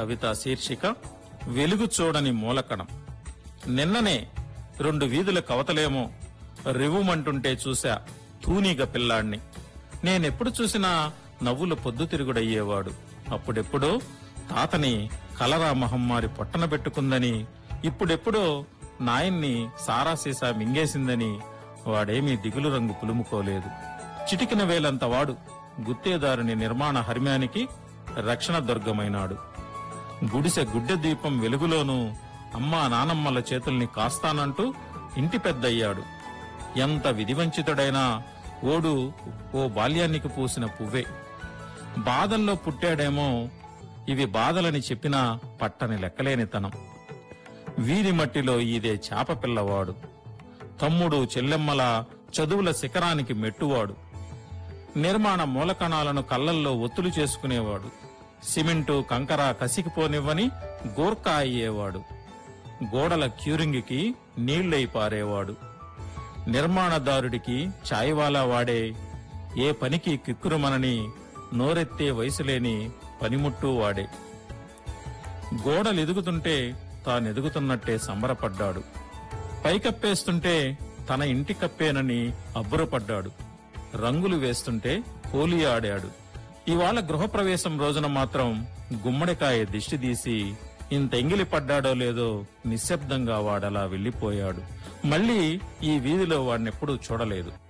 కవిత శీర్షిక వెలుగు చూడని మూలకణం నిన్ననే రెండు వీధుల కవతలేమో రివుమంటుంటే చూశా తూనీగ పిల్లాణ్ణి నేనెప్పుడు చూసినా నవ్వుల పొద్దుతిరుగుడయ్యేవాడు అప్పుడెప్పుడో తాతని కలరా మహమ్మారి పొట్టన పెట్టుకుందని ఇప్పుడెప్పుడో నాయన్ని సారా సీసా మింగేసిందని వాడేమీ దిగులు రంగు పులుముకోలేదు చిటికిన వేలంత వాడు గుత్తేదారుని నిర్మాణ హర్మ్యానికి రక్షణ దుర్గమైనాడు గుడిసె గుడ్డె దీపం వెలుగులోనూ అమ్మా నానమ్మల చేతుల్ని కాస్తానంటూ ఇంటి పెద్దయ్యాడు ఎంత విధివంచితుడైనా ఓడు ఓ బాల్యానికి పూసిన పువ్వే బాధల్లో పుట్టాడేమో ఇవి బాధలని చెప్పినా పట్టని లెక్కలేనితనం వీధి మట్టిలో ఈదే చాప పిల్లవాడు తమ్ముడు చెల్లెమ్మల చదువుల శిఖరానికి మెట్టువాడు నిర్మాణ మూలకణాలను కళ్ళల్లో ఒత్తులు చేసుకునేవాడు సిమెంటు కంకర కసికిపోనివ్వని గోర్ఖా అయ్యేవాడు గోడల క్యూరింగ్కి నీళ్లై పారేవాడు నిర్మాణదారుడికి చాయ్వాలా వాడే ఏ పనికి కిక్కురుమనని నోరెత్తే వయసులేని పనిముట్టు వాడే గోడలు ఎదుగుతుంటే తానెదుగుతున్నట్టే సంబరపడ్డాడు పైకప్పేస్తుంటే తన ఇంటి కప్పేనని అబ్బురపడ్డాడు రంగులు వేస్తుంటే హోలీ ఆడాడు ఇవాళ గృహప్రవేశం రోజున మాత్రం గుమ్మడికాయ దిష్టి తీసి ఇంత ఎంగిలి పడ్డాడో లేదో నిశ్శబ్దంగా వాడలా వెళ్లిపోయాడు మళ్ళీ ఈ వీధిలో వాడినెప్పుడూ చూడలేదు